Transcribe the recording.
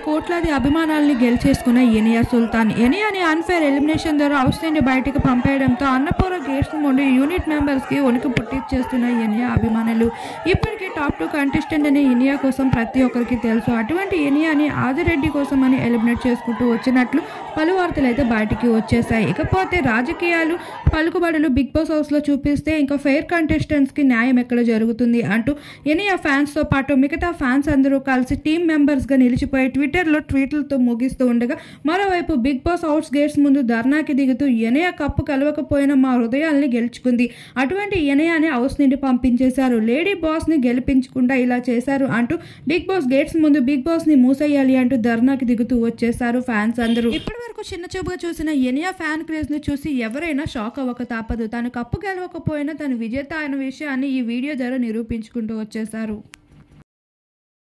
కోట్లాది అభిమానాల్ని గెలిచేసుకున్న ఎనియా సుల్తాన్ ఎనియాని అన్ఫేర్ ఎలిమినేషన్ ద్వారా హౌస్ నుండి బయటకు పంపేయడంతో అన్నపూర గేట్స్ నుండి యూనిట్ మెంబర్స్ కి వణుకు పుట్టించేస్తున్న ఎనియా అభిమానులు ఇప్పటికే టాప్ టూ కంటెస్టెంట్ అనే ఎనియా కోసం ప్రతి ఒక్కరికి తెలుసు అటువంటి ఎనియాని ఆదిరెడ్డి కోసం అని ఎలిమినేట్ చేసుకుంటూ వచ్చినట్లు పలు వార్తలు అయితే బయటికి వచ్చేసాయి ఇకపోతే రాజకీయాలు పలుకుబడులు బిగ్ బాస్ హౌస్లో చూపిస్తే ఇంకా ఫెయిర్ కంటెస్టెంట్స్కి న్యాయం ఎక్కడ జరుగుతుంది అంటూ ఎనియా ఫ్యాన్స్తో పాటు మిగతా ఫ్యాన్స్ అందరూ కలిసి టీం మెంబర్స్గా నిలిచిపోయి ట్విట్టర్లో ట్వీట్లతో ముగిస్తూ ఉండగా మరోవైపు బిగ్ బాస్ హౌస్ గేట్స్ ముందు ధర్నాకి దిగుతూ ఎనయ కప్పు కలవకపోయినా మా హృదయాల్ని గెలుచుకుంది అటువంటి ఎనయాని హౌస్ నుండి పంపించేశారు లేడీ బాస్ని గెలిపించకుండా ఇలా చేశారు అంటూ బిగ్ బాస్ గేట్స్ ముందు బిగ్ బాస్ని మూసేయాలి అంటూ ధర్నాకి దిగుతూ వచ్చేశారు ఫ్యాన్స్ అందరూ ఇప్పటి వరకు చిన్న చూపుగా చూసిన ఎనియా ఫ్యాన్ క్రేజ్ ని చూసి ఎవరైనా షాక్ అవ్వక తప్పదు తను కప్పు గెలవకపోయినా తను విజేత అయిన విషయాన్ని ఈ వీడియో ద్వారా నిరూపించుకుంటూ వచ్చేశారు